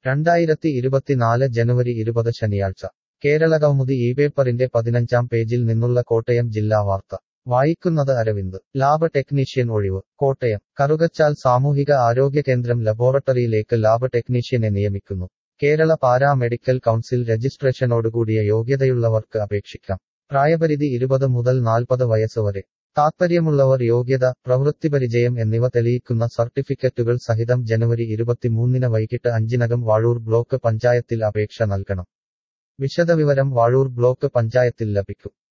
രണ്ടായിരത്തി ഇരുപത്തിനാല് ജനുവരി ഇരുപത് ശനിയാഴ്ച കേരളകൗമുദി ഈ പേപ്പറിന്റെ പതിനഞ്ചാം പേജിൽ നിന്നുള്ള കോട്ടയം ജില്ലാ വാർത്ത വായിക്കുന്നത് അരവിന്ദ് ലാബ് ടെക്നീഷ്യൻ ഒഴിവ് കോട്ടയം കറുകച്ചാൽ സാമൂഹിക ആരോഗ്യ കേന്ദ്രം ലബോറട്ടറിയിലേക്ക് ലാബ് ടെക്നീഷ്യനെ നിയമിക്കുന്നു കേരള പാരാ മെഡിക്കൽ കൗൺസിൽ രജിസ്ട്രേഷനോടുകൂടിയ യോഗ്യതയുള്ളവർക്ക് അപേക്ഷിക്കാം പ്രായപരിധി ഇരുപത് മുതൽ നാൽപ്പത് വയസ്സ് വരെ താത്പര്യമുള്ളവർ യോഗ്യത പ്രവൃത്തിപരിചയം എന്നിവ തെളിയിക്കുന്ന സർട്ടിഫിക്കറ്റുകൾ സഹിതം ജനുവരി ഇരുപത്തിമൂന്നിന് വൈകിട്ട് അഞ്ചിനകം വാഴൂർ ബ്ലോക്ക് പഞ്ചായത്തിൽ അപേക്ഷ നൽകണം വിശദവിവരം വാഴൂർ ബ്ലോക്ക് പഞ്ചായത്തിൽ ലഭിക്കും